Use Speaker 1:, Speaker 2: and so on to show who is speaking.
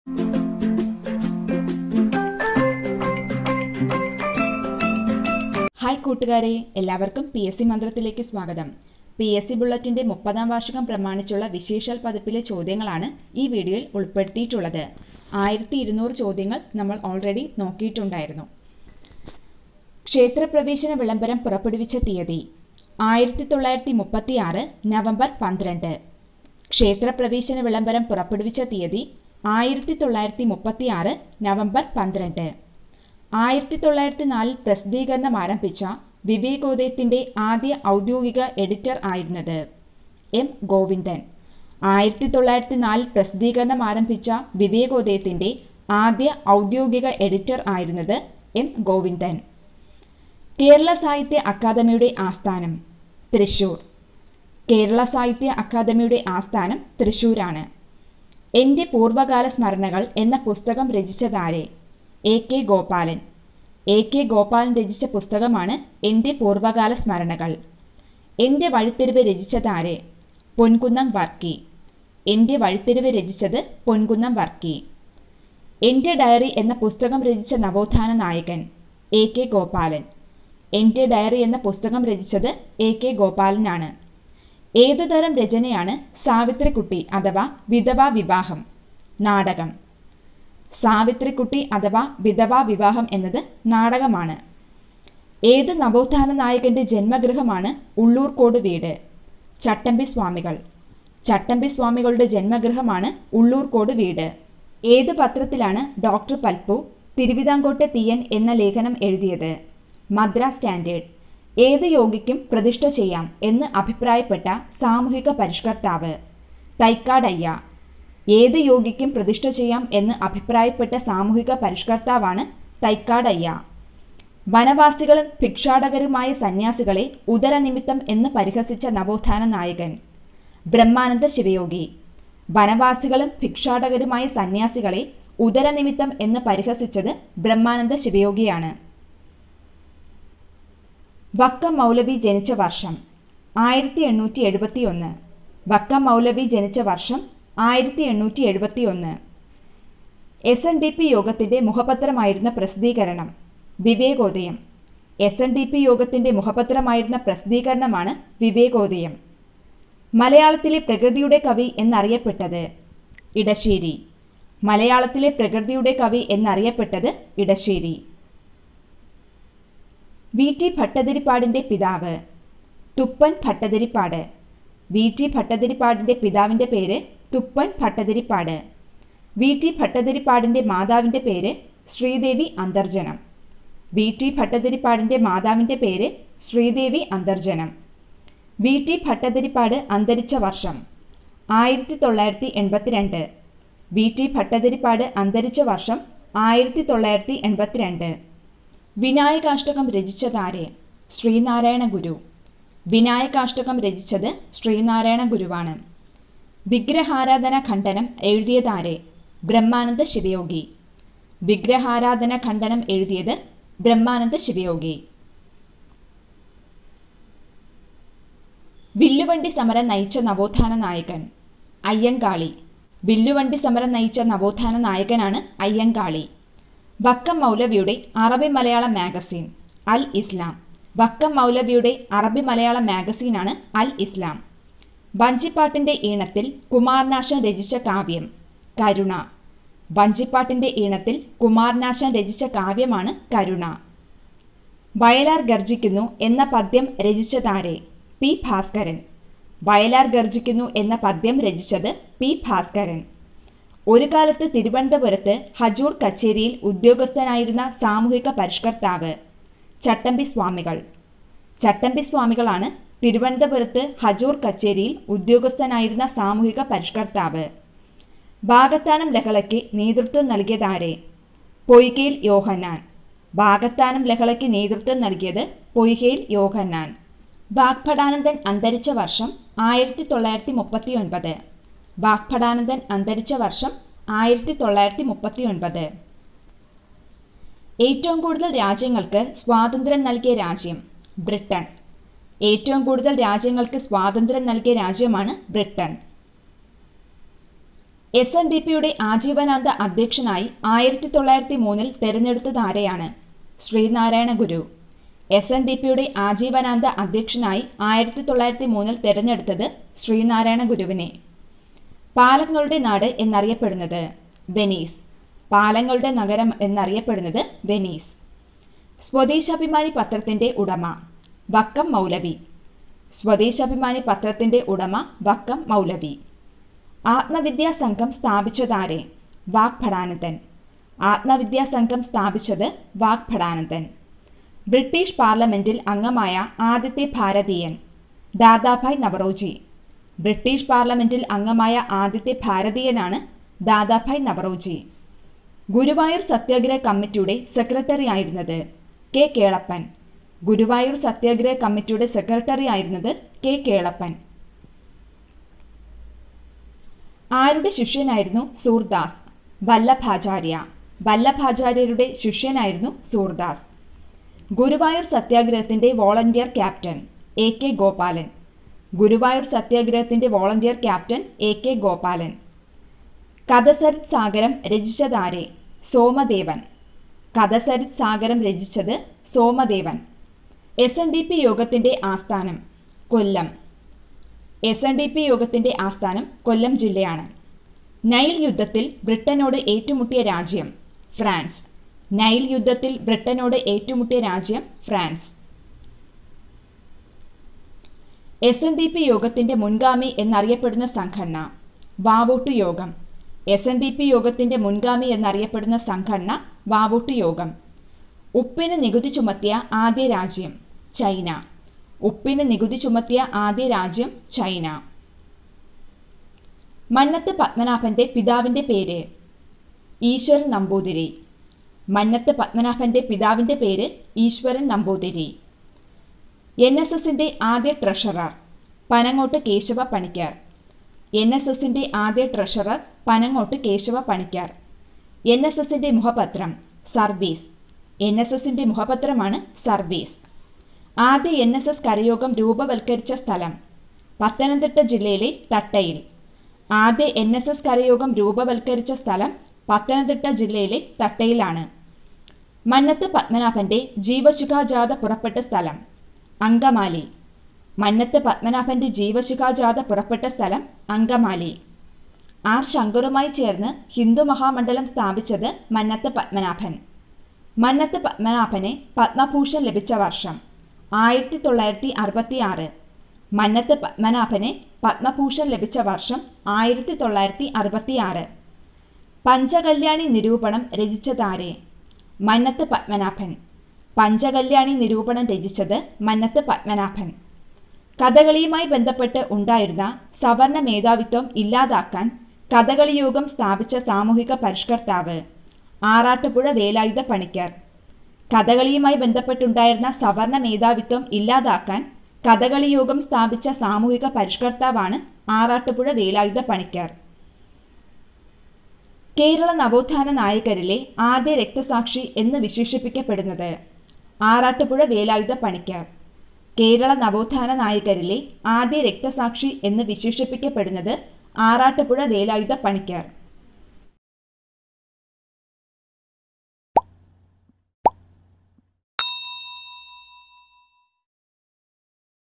Speaker 1: hi കൂട്ടുകാരെ എല്ലാവർക്കും P S C മന്ത്രത്തിലേക്ക് സ്വാഗതം പി എസ് സി ബുള്ളറ്റിന്റെ മുപ്പതാം വാർഷികം പ്രമാണിച്ചുള്ള വിശേഷാൽ പതിപ്പിലെ ചോദ്യങ്ങളാണ് ഈ വീഡിയോയിൽ ഉൾപ്പെടുത്തിയിട്ടുള്ളത് ആയിരത്തി ഇരുന്നൂറ് ചോദ്യങ്ങൾ നമ്മൾ ഓൾറെഡി നോക്കിയിട്ടുണ്ടായിരുന്നു ക്ഷേത്രപ്രവേശന വിളംബരം പുറപ്പെടുവിച്ച തീയതി ആയിരത്തി തൊള്ളായിരത്തി മുപ്പത്തി ആറ് നവംബർ പന്ത്രണ്ട് ക്ഷേത്രപ്രവേശന വിളംബരം പുറപ്പെടുവിച്ച തീയതി ആയിരത്തി തൊള്ളായിരത്തി മുപ്പത്തി ആറ് നവംബർ പന്ത്രണ്ട് ആയിരത്തി തൊള്ളായിരത്തി നാലിൽ പ്രസിദ്ധീകരണം ആരംഭിച്ച വിവേകോദയത്തിന്റെ ആദ്യ ഔദ്യോഗിക എഡിറ്റർ ആയിരുന്നത് എം ഗോവിന്ദൻ ആയിരത്തി തൊള്ളായിരത്തി നാലിൽ പ്രസിദ്ധീകരണം ആരംഭിച്ച വിവേകോദയത്തിന്റെ ആദ്യ ഔദ്യോഗിക എഡിറ്റർ ആയിരുന്നത് എം ഗോവിന്ദൻ കേരള സാഹിത്യ അക്കാദമിയുടെ ആസ്ഥാനം തൃശൂർ കേരള സാഹിത്യ അക്കാദമിയുടെ ആസ്ഥാനം തൃശൂരാണ് എൻ്റെ പൂർവകാല സ്മരണകൾ എന്ന പുസ്തകം രചിച്ചതാരെ A K Gopalan A K Gopalan രചിച്ച പുസ്തകമാണ് എൻ്റെ പൂർവകാല സ്മരണകൾ എൻ്റെ വഴിത്തിരിവ് രചിച്ചതാരെ പൊൻകുന്നം വർക്കി എൻ്റെ വഴിത്തിരിവ് രചിച്ചത് പൊൻകുന്നം വർക്കി എൻ്റെ ഡയറി എന്ന പുസ്തകം രചിച്ച നവോത്ഥാന നായകൻ എ കെ ഗോപാലൻ എൻ്റെ ഡയറി എന്ന പുസ്തകം രചിച്ചത് എ കെ ഗോപാലനാണ് ഏതുതരം രചനയാണ് സാവിത്രിക്കുട്ടി അഥവാ വിധവാ വിവാഹം നാടകം സാവിത്രിക്കുട്ടി അഥവാ വിധവാ വിവാഹം എന്നത് നാടകമാണ് ഏത് നവോത്ഥാന നായകന്റെ ജന്മഗൃഹമാണ് ഉള്ളൂർക്കോട് വീട് ചട്ടമ്പി സ്വാമികൾ ചട്ടമ്പി സ്വാമികളുടെ ജന്മഗൃഹമാണ് ഉള്ളൂർക്കോട് വീട് ഏത് പത്രത്തിലാണ് ഡോക്ടർ പൽപ്പു തിരുവിതാംകോട്ടെ തീയൻ എന്ന ലേഖനം എഴുതിയത് മദ്രാസ് സ്റ്റാൻഡേർഡ് ഏത് യോഗിക്കും പ്രതിഷ്ഠ ചെയ്യാം എന്ന് അഭിപ്രായപ്പെട്ട സാമൂഹിക പരിഷ്കർത്താവ് തൈക്കാടയ്യ ഏത് യോഗിക്കും പ്രതിഷ്ഠ ചെയ്യാം എന്ന് അഭിപ്രായപ്പെട്ട സാമൂഹിക പരിഷ്കർത്താവാണ് തൈക്കാടയ്യ വനവാസികളും ഭിക്ഷാടകരുമായ സന്യാസികളെ ഉദരനിമിത്തം എന്ന് പരിഹസിച്ച നവോത്ഥാന നായകൻ ബ്രഹ്മാനന്ദ ശിവയോഗി വനവാസികളും ഭിക്ഷാടകരുമായ സന്യാസികളെ ഉദരനിമിത്തം എന്ന് പരിഹസിച്ചത് ബ്രഹ്മാനന്ദ ശിവയോഗിയാണ് വക്കം മൗലവി ജനിച്ച വർഷം ആയിരത്തി എണ്ണൂറ്റി എഴുപത്തി ഒന്ന് വക്കം മൗലവി ജനിച്ച വർഷം ആയിരത്തി എണ്ണൂറ്റി എഴുപത്തി ഒന്ന് എസ് എൻ ഡി പി യോഗത്തിന്റെ മുഖപത്രമായിരുന്ന പ്രസിദ്ധീകരണം Vivekodayam S N D P യോഗത്തിന്റെ മുഖപത്രമായിരുന്ന പ്രസിദ്ധീകരണമാണ് വിവേകോദയം മലയാളത്തിലെ പ്രകൃതിയുടെ കവി എന്നറിയപ്പെട്ടത് ഇടശ്ശേരി മലയാളത്തിലെ പ്രകൃതിയുടെ കവി എന്നറിയപ്പെട്ടത് ഇടശ്ശേരി വി ടി ഭട്ടതിരിപ്പാടിന്റെ പിതാവ് തുപ്പൻ ഭട്ടതിരിപ്പാട് വി ടി ഭട്ടതിരിപ്പാടിന്റെ പിതാവിന്റെ പേര് തുപ്പൻ ഭട്ടതിരിപ്പാട് വി ടി ഭട്ടതിരിപ്പാടിന്റെ മാതാവിന്റെ പേര് ശ്രീദേവി അന്തർജനം വി ടി ഭട്ടതിരിപ്പാടിന്റെ മാതാവിന്റെ പേര് ശ്രീദേവി അന്തർജനം വി ടി ഭട്ടതിരിപ്പാട് അന്തരിച്ച വർഷം ആയിരത്തി തൊള്ളായിരത്തി എൺപത്തിരണ്ട് വി ടി ഭട്ടതിരിപ്പാട് അന്തരിച്ച വർഷം ആയിരത്തി തൊള്ളായിരത്തി എൺപത്തിരണ്ട് വിനായകാഷ്ടകം രചിച്ചതാരെ ശ്രീനാരായണ ഗുരു വിനായകാഷ്ടകം രചിച്ചത് ശ്രീനാരായണ ഗുരുവാണ് വിഗ്രഹാരാധന ഖണ്ഡനം എഴുതിയതാരെ ബ്രഹ്മാനന്ദ ശിവയോഗി വിഗ്രഹാരാധന ഖണ്ഡനം എഴുതിയത് ബ്രഹ്മാനന്ദ ശിവയോഗി വില്ലുവണ്ടി സമരം നയിച്ച നവോത്ഥാന നായകൻ അയ്യങ്കാളി വില്ലുവണ്ടി സമരം നയിച്ച നവോത്ഥാന നായകനാണ് അയ്യങ്കാളി വക്കം മൗലവിയുടെ അറബി മലയാളം മാഗസിൻ അൽ ഇസ്ലാം വക്കം മൗലവിയുടെ അറബി മലയാളം മാഗസീനാണ് അൽ ഇസ്ലാം വഞ്ചിപ്പാട്ടിന്റെ ഈണത്തിൽ കുമാരനാശൻ രചിച്ച കാവ്യം കരുണ വഞ്ചിപ്പാട്ടിന്റെ ഈണത്തിൽ കുമാരനാശൻ രചിച്ച കാവ്യമാണ് കരുണ വയലാർ ഗർജിക്കുന്നു എന്ന പദ്യം രചിച്ചതാരെ പി ഭാസ്കരൻ വയലാർ ഗർജിക്കുന്നു എന്ന പദ്യം രചിച്ചത് പി ഭാസ്കരൻ ഒരു കാലത്ത് തിരുവനന്തപുരത്ത് ഹജൂർ കച്ചേരിയിൽ ഉദ്യോഗസ്ഥനായിരുന്ന സാമൂഹിക പരിഷ്കർത്താവ് ചട്ടമ്പി സ്വാമികൾ ചട്ടമ്പി സ്വാമികളാണ് തിരുവനന്തപുരത്ത് ഹജൂർ കച്ചേരിയിൽ ഉദ്യോഗസ്ഥനായിരുന്ന സാമൂഹിക പരിഷ്കർത്താവ് ഭാഗത്താനം ലഹളയ്ക്ക് നേതൃത്വം നൽകിയതാരെ പൊയ്കയിൽ യോഹന്നാൻ ഭാഗത്താനം ലഹളയ്ക്ക് നേതൃത്വം നൽകിയത് പൊയ്കയിൽ യോഹന്നാൻ വാഗ്ഭടാനന്ദൻ അന്തരിച്ച വർഷം ആയിരത്തി തൊള്ളായിരത്തി മുപ്പത്തി ഒൻപത് വാഗ്ഭടാനന്ദൻ അന്തരിച്ച വർഷം ആയിരത്തി തൊള്ളായിരത്തി മുപ്പത്തി ഒൻപത് ഏറ്റവും കൂടുതൽ രാജ്യങ്ങൾക്ക് സ്വാതന്ത്ര്യം നൽകിയ രാജ്യം ബ്രിട്ടൻ ഏറ്റവും കൂടുതൽ രാജ്യങ്ങൾക്ക് സ്വാതന്ത്ര്യം നൽകിയ രാജ്യമാണ് ബ്രിട്ടൻ എസ് എൻ ഡി പിയുടെ ആജീവനാന്ത അധ്യക്ഷനായി ആയിരത്തി തൊള്ളായിരത്തി മൂന്നിൽ തെരഞ്ഞെടുത്തത് ആരെയാണ് Sreenarayana Guru S N D പിയുടെ ആജീവനാന്ത അധ്യക്ഷനായി ആയിരത്തി തൊള്ളായിരത്തി മൂന്നിൽ തെരഞ്ഞെടുത്തത് ശ്രീനാരായണ ഗുരുവിനെ പാലങ്ങളുടെ നാട് എന്നറിയപ്പെടുന്നത് വെനീസ് പാലങ്ങളുടെ നഗരം എന്നറിയപ്പെടുന്നത് വെനീസ് സ്വദേശാഭിമാനി പത്രത്തിന്റെ ഉടമ വക്കം മൗലവി സ്വദേശാഭിമാനി പത്രത്തിന്റെ ഉടമ വക്കം മൗലവി ആത്മവിദ്യാ സംഘം സ്ഥാപിച്ചതാരെ വാഗ്ഭടാനന്ദൻ ആത്മവിദ്യാ സംഘം സ്ഥാപിച്ചത് വാഗ്ഭടാനന്ദൻ ബ്രിട്ടീഷ് പാർലമെന്റിൽ അംഗമായ ആദ്യത്തെ ഭാരതീയൻ ദാദാഭായ് നവറോജി ബ്രിട്ടീഷ് പാർലമെന്റിൽ അംഗമായ ആദ്യത്തെ ഭാരതീയനാണ് ദാദാഭായ് നവറോജി ഗുരുവായൂർ സത്യാഗ്രഹ കമ്മിറ്റിയുടെ സെക്രട്ടറി ആയിരുന്നത് കെ കേളപ്പൻ ഗുരുവായൂർ സത്യാഗ്രഹ കമ്മിറ്റിയുടെ സെക്രട്ടറി ആയിരുന്നത് കെ കേളപ്പൻ ആരുടെ ശിഷ്യനായിരുന്നു സൂർദാസ് വല്ലഭാചാര്യ വല്ലഭാചാര്യരുടെ ശിഷ്യനായിരുന്നു സൂർദാസ് ഗുരുവായൂർ സത്യാഗ്രഹത്തിന്റെ volunteer captain A K Gopalan Guruvayur സത്യാഗ്രഹത്തിന്റെ volunteer captain A K Gopalan Kathasarit Sagaram രചിച്ചതാരെ സോമദേവൻ കഥസരിത് സാഗരം രചിച്ചത് Somadevan S N D P യോഗത്തിന്റെ ആസ്ഥാനം Kollam S N D P യോഗത്തിന്റെ ആസ്ഥാനം കൊല്ലം ജില്ലയാണ് നൈൽ യുദ്ധത്തിൽ ബ്രിട്ടനോട് ഏറ്റുമുട്ടിയ രാജ്യം ഫ്രാൻസ് നൈൽ യുദ്ധത്തിൽ ബ്രിട്ടനോട് ഏറ്റുമുട്ടിയ രാജ്യം France S N D P യോഗത്തിന്റെ മുൻഗാമി എന്നറിയപ്പെടുന്ന സംഘടന വാവോട്ട് യോഗം എസ് എൻ ഡി പി യോഗത്തിന്റെ മുൻഗാമി എന്നറിയപ്പെടുന്ന സംഘടന വാവോട്ട് യോഗം ഉപ്പിന് നികുതി ചുമത്തിയ ആദ്യ രാജ്യം ചൈന ഉപ്പിന് നികുതി ചുമത്തിയ ആദ്യ രാജ്യം ചൈന മന്നത്ത് പത്മനാഭന്റെ പിതാവിന്റെ പേര് ഈശ്വരൻ നമ്പൂതിരി മന്നത്ത് പത്മനാഭന്റെ പിതാവിന്റെ പേര് ഈശ്വരൻ നമ്പൂതിരി എൻ എസ് എസിന്റെ ആദ്യ treasurer Panangot Kesava Panicker N S എസിന്റെ ആദ്യ treasurer Panangot Kesava Panicker N S എസിന്റെ മുഖപത്രം സർവീസ് എൻ എസ് എസിന്റെ മുഖപത്രമാണ് സർവീസ് ആദ്യ എൻ എസ് എസ് കരയോഗം രൂപവൽക്കരിച്ച സ്ഥലം പത്തനംതിട്ട ജില്ലയിലെ തട്ടയിൽ ആദ്യ എൻ എസ് എസ് കരയോഗം രൂപവൽക്കരിച്ച സ്ഥലം പത്തനംതിട്ട ജില്ലയിലെ തട്ടയിലാണ് മന്നത്ത് പത്മനാഭന്റെ ജീവശിഖാജാഥ പുറപ്പെട്ട സ്ഥലം അങ്കമാലി മന്നത്ത് പത്മനാഭന്റെ ജീവശിഖാജാഥ പുറപ്പെട്ട സ്ഥലം അങ്കമാലി ആർ ശങ്കറുമായി ചേർന്ന് ഹിന്ദു മഹാമണ്ഡലം സ്ഥാപിച്ചത് മന്നത്ത് പത്മനാഭൻ മന്നത്ത് പത്മനാഭന് പത്മഭൂഷൺ ലഭിച്ച വർഷം ആയിരത്തി തൊള്ളായിരത്തി അറുപത്തി ആറ് മന്നത്ത് പത്മനാഭന് പത്മഭൂഷൺ ലഭിച്ച വർഷം ആയിരത്തി തൊള്ളായിരത്തി അറുപത്തി ആറ് പഞ്ചകല്യാണി നിരൂപണം രചിച്ചതാരെ മന്നത്ത് പത്മനാഭൻ പഞ്ചകല്യാണി നിരൂപണം രചിച്ചത് മന്നത്ത് പത്മനാഭൻ കഥകളിയുമായി ബന്ധപ്പെട്ട് ഉണ്ടായിരുന്ന സവർണ മേധാവിത്വം ഇല്ലാതാക്കാൻ കഥകളി യോഗം സ്ഥാപിച്ച സാമൂഹിക പരിഷ്കർത്താവ് ആറാട്ടുപുഴ വേലായുധ പണിക്കർ കഥകളിയുമായി ബന്ധപ്പെട്ടുണ്ടായിരുന്ന സവർണ മേധാവിത്വം ഇല്ലാതാക്കാൻ കഥകളി യോഗം സ്ഥാപിച്ച സാമൂഹിക പരിഷ്കർത്താവാണ് ആറാട്ടുപുഴ വേലായുധ പണിക്കർ കേരള നവോത്ഥാന നായകരിലെ ആദ്യ രക്തസാക്ഷി എന്ന് വിശേഷിപ്പിക്കപ്പെടുന്നത് ആറാട്ടുപുഴ വേലായുധ പണിക്കർ കേരള നവോത്ഥാന നായകരിലെ ആദ്യ രക്തസാക്ഷി എന്ന് വിശേഷിപ്പിക്കപ്പെടുന്നത് ആറാട്ടുപുഴ വേലായുധ പണിക്കർ